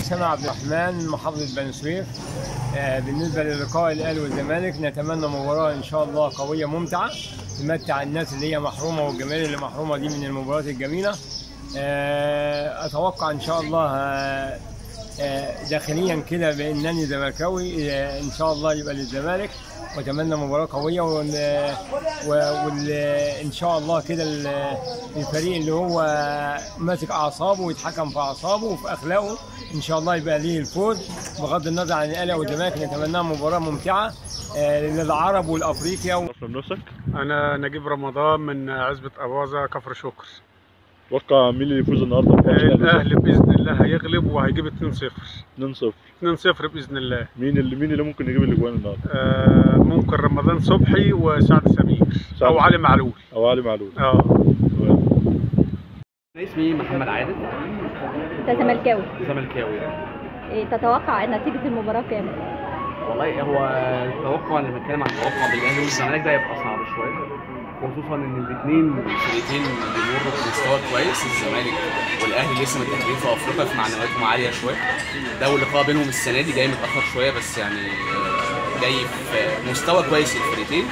اسامه عبد الرحمن محافظه بني سويف آه، بالنسبه للقاء الاهلي والزمالك نتمنى مباراه ان شاء الله قويه ممتعه تمتع الناس اللي هي محرومه والجماهير اللي محرومه دي من المباريات الجميله آه، اتوقع ان شاء الله آه، آه، داخليا كده بانني زملكاوي آه، ان شاء الله يبقى للزمالك واتمنى مباراه قويه وان شاء الله كده ال- الفريق اللي هو ماسك اعصابه ويتحكم في اعصابه وفي اخلاقه ان شاء الله يبقى ليه الفوز بغض النظر عن الاهلي والزمالك نتمناها مباراه ممتعه آه، للعرب والافريقيا عرفنا بنفسك انا نجيب رمضان من عزبة أباظة كفر شكر توقع مين اللي يفوز النهارده في ماتش الأهلي الأهلي بإذن الله هيغلب وهيجيب 2-0 2-0 2-0 بإذن الله مين اللي مين اللي ممكن يجيب الاجوان النهارده آه ممكن رمضان صبحي وسعد سمير سعد أو علي معلول او علي معلول اه تمام. أنا اسمي محمد عادل انت زملكاوي زملكاوي إيه تتوقع نتيجة المباراة كام؟ والله هو التوقع لما بنتكلم عن التوقع بين الاهلي والزمالك ده هيبقى صعب شويه خصوصا ان الاثنين الفريقين بيمروا بمستوى كويس الزمالك والاهلي لسه متاهلين في افريقيا في معنوياتهم عاليه شويه ده واللقاء بينهم السنه دي جاي متاخر شويه بس يعني آه، جاي في مستوى كويس الفريقين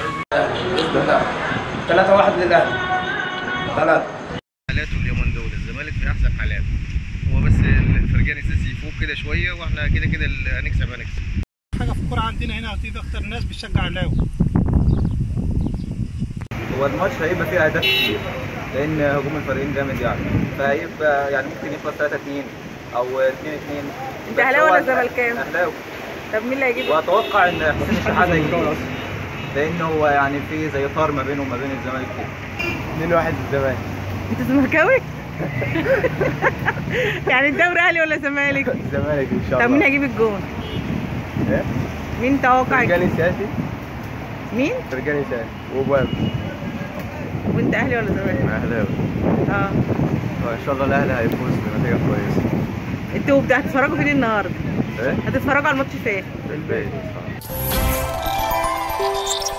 ثلاثة واحد للأهلي ثلاثة حالاته اليومين دول الزمالك في احسن حالاته هو بس الفرجاني سيسي يفوق كده شويه واحنا كده كده اللي هنكسب هنكسب حاجه في الكوره عندنا هنا هتيجي اكتر الناس بتشجع الاهلي هو الماتش هيبقى فيه أهداف كتير لأن هجوم الفريقين جامد يعني فهيبقى يعني ممكن يخلص 3 2 أو 2 2 انت اهلاوي ولا زملكاوي؟ أهلاوي طب مين اللي هيجيب؟ وأتوقع إن حسين الشحات هيجيب لأن هو يعني في زي طار ما بينه وما بين الزمالك كده 2 1 للزمالك انت زملكاوي؟ يعني الدوري اهلي ولا زمالك؟ الزمالك إن شاء طب الله مين هيجيب الجون؟ إيه؟ مين توقع فرجاني سياسي مين؟ فرجاني سياسي وباب وانت اهلي ولا زمالك؟ أهلاوي اه وإن شاء الله الأهلي هيفوز بنتيجة كويسة انتوا بت- هتتفرجوا فين النهارده؟ إيه؟ هتتفرجوا على الماتش فين؟ في البيت